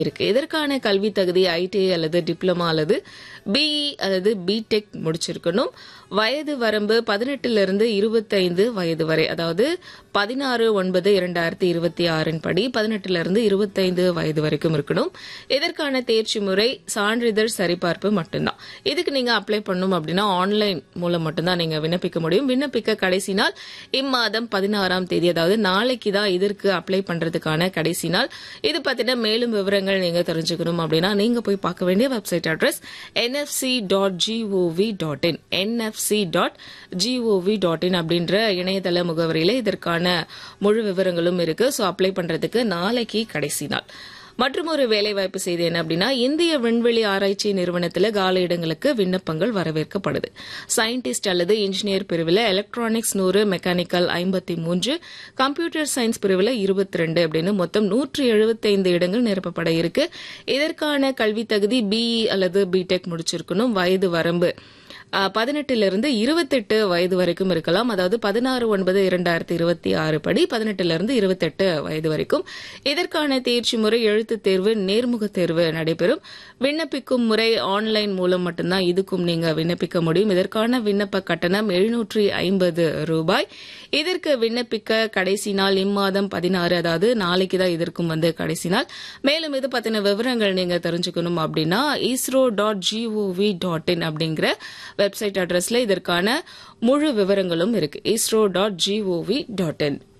இருக்கு இதற்கான கல்வி தகுதி ஐடிஐ அல்லது டிப்ளமா அல்லது பிஇ அல்லது பிடெக் முடிச்சிருக்கணும் வயது வரம்பு பதினெட்டுல இருந்து இருபத்தைந்து வயது வரை அதாவது பதினாறு ஒன்பது இரண்டாயிரத்தி இருபத்தி ஆறின் படி பதினெட்டுல இருந்து இருபத்தைந்து வயது வரைக்கும் இருக்கணும் இதற்கான தேர்ச்சி முறை சான்றிதழ் சரிபார்ப்பு மட்டும்தான் இதுக்கு நீங்க அப்ளை பண்ணணும் அப்படின்னா ஆன்லைன் மூலம் மட்டும்தான் நீங்க விண்ணப்பிக்க முடியும் விண்ணப்பிக்க கடைசி நாள் இம்மாதம் பதினாறாம் தேதி அதாவது நாளைக்கு தான் இதற்கு அப்ளை பண்றதுக்கான கடைசி நாள் இது பத்தின மேலும் விவரங்கள் நீங்க தெரிஞ்சுக்கணும் அப்படின்னா நீங்க போய் பார்க்க வேண்டிய website address NFC dot GOV dot in NFC dot GOV dot in அப்படின்ற இணையதள முகவரியில இதற்கான முழு விவரங்களும் இருக்கு ஸோ அப்ளை பண்றதுக்கு நாளைக்கு கடைசி நாள் மற்றும் ஒரு வேலைவாய்ப்பு செய்தி என்ன அப்படின்னா இந்திய விண்வெளி ஆராய்ச்சி நிறுவனத்தில் கால இடங்களுக்கு விண்ணப்பங்கள் வரவேற்கப்படுது சயின்டிஸ்ட் அல்லது இன்ஜினியர் பிரிவில் எலக்ட்ரானிக்ஸ் நூறு மெக்கானிக்கல் ஐம்பத்தி மூன்று கம்ப்யூட்டர் சயின்ஸ் பிரிவில் இருபத்தி ரெண்டு அப்படின்னு மொத்தம் நூற்றி எழுபத்தைந்து இடங்கள் நிரப்பப்பட இருக்கு இதற்கான கல்வி தகுதி பிஇ அல்லது பிடெக் முடிச்சிருக்கணும் வயது வரம்பு பதினெட்டிலிருந்து இருபத்தெட்டு வயது வரைக்கும் இருக்கலாம் அதாவது பதினாறு ஒன்பது இரண்டாயிரத்தி இருபத்தி ஆறு படி பதினெட்டிலிருந்து இருபத்தெட்டு வயது வரைக்கும் இதற்கான தேர்ச்சி முறை எழுத்து தேர்வு நேர்முக தேர்வு நடைபெறும் விண்ணப்பிக்கும் முறை ஆன்லைன் மூலம் மட்டும்தான் இதுக்கும் நீங்க விண்ணப்பிக்க முடியும் இதற்கான விண்ணப்ப கட்டணம் எழுநூற்றி ஐம்பது ரூபாய் இதற்கு விண்ணப்பிக்க கடைசி நாள் இம்மாதம் பதினாறு அதாவது நாளைக்கு தான் இதற்கும் வந்து கடைசி நாள் மேலும் இது பத்தின விவரங்கள் நீங்க தெரிஞ்சுக்கணும் அப்படின்னா ISRO dot GOV dot in அப்படிங்கிற வெப்சைட் அட்ரஸ்ல இதற்கான முழு விவரங்களும் இருக்கு இஸ்ரோ டாட் ஜிஓவி டாட் இன்